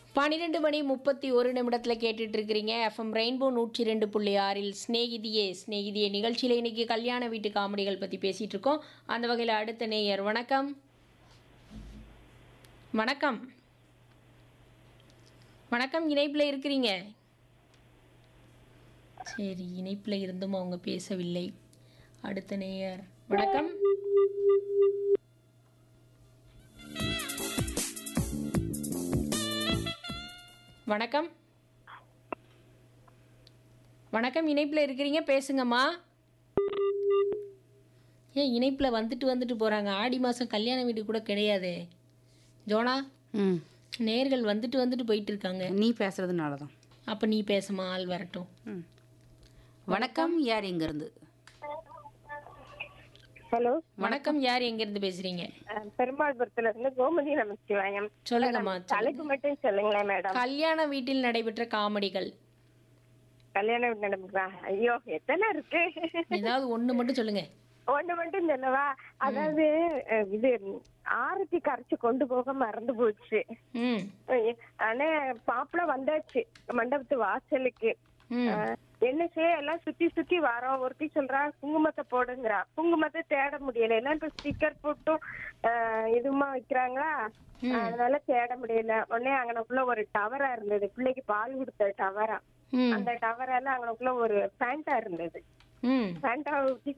பன்னிரெண்டு மணி முப்பத்தி ஒரு நிமிடத்தில் கேட்டுட்டு இருக்கிறீங்க எஃப்எம் ரெயின்போ நூற்றி ரெண்டு புள்ளி ஆறில் ஸ்நேகிதியே ஸ்நேகிதியே நிகழ்ச்சியில் இன்னைக்கு கல்யாண வீட்டு காமெடிகள் பற்றி பேசிகிட்டு இருக்கோம் அந்த வகையில் அடுத்த நேயர் வணக்கம் வணக்கம் வணக்கம் இணைப்பில் இருக்கிறீங்க சரி இணைப்பில் இருந்தும் அவங்க பேசவில்லை அடுத்த நேயர் வணக்கம் வணக்கம் வணக்கம் இணைப்பில் இருக்கிறீங்க பேசுங்கம்மா ஏன் இணைப்பில் வந்துட்டு வந்துட்டு போகிறாங்க ஆடி மாதம் கல்யாண வீடு கூட கிடையாதே ஜோனா ம் நேர்கள் வந்துட்டு வந்துட்டு போயிட்டு இருக்காங்க நீ பேசுறதுனால தான் அப்போ நீ பேசுமா ஆள் வரட்டும் ம் வணக்கம் யார் எங்கேருந்து ஹலோ வணக்கம் யார் எங்கேருந்து பேசுறீங்க அஹ், பெருமாள்புரத்துல இருந்து கோமதி நமச்சிவாயம் சொல்லுங்கம்மா தலைப்பு மட்டும் சொல்லுங்களேன் மேடம் கல்யாண வீட்டில் நடைபெற்ற காமெடிகள் கல்யாணம் நடந்துக்கிறா ஐயோ எத்தனை இருக்கு ஏதாவது ஒன்று மட்டும் சொல்லுங்க ஒண்ணு மட்டும் சொல்லவா அதாவது அஹ், இது ஆரத்தி கரைச்சு கொண்டு போக மறந்து போச்சு ம் அஹ், ஆனா பாப்பள வந்தாச்சு மண்டபத்து வாசலுக்கு ம் அஹ், என்ன செய்ய எல்லாம் சுத்தி சுத்தி வரோம் ஒருத்தி சொல்றா குங்குமத்தை போடுங்கிறா குங்குமத்தை தேட முடியல எல்லாம் இப்ப ஸ்டிக்கர் போட்டும் அஹ், இதுமா வைக்கிறாங்களா அதனால தேட முடியல உடனே அங்கனக்குள்ள ஒரு டவரா இருந்தது பிள்ளைக்கு பால் கொடுத்த டவரா ம் அந்த டவரால அங்கனக்குள்ள ஒரு பேண்டா இருந்தது ம் பேண்டாவை ஊத்தி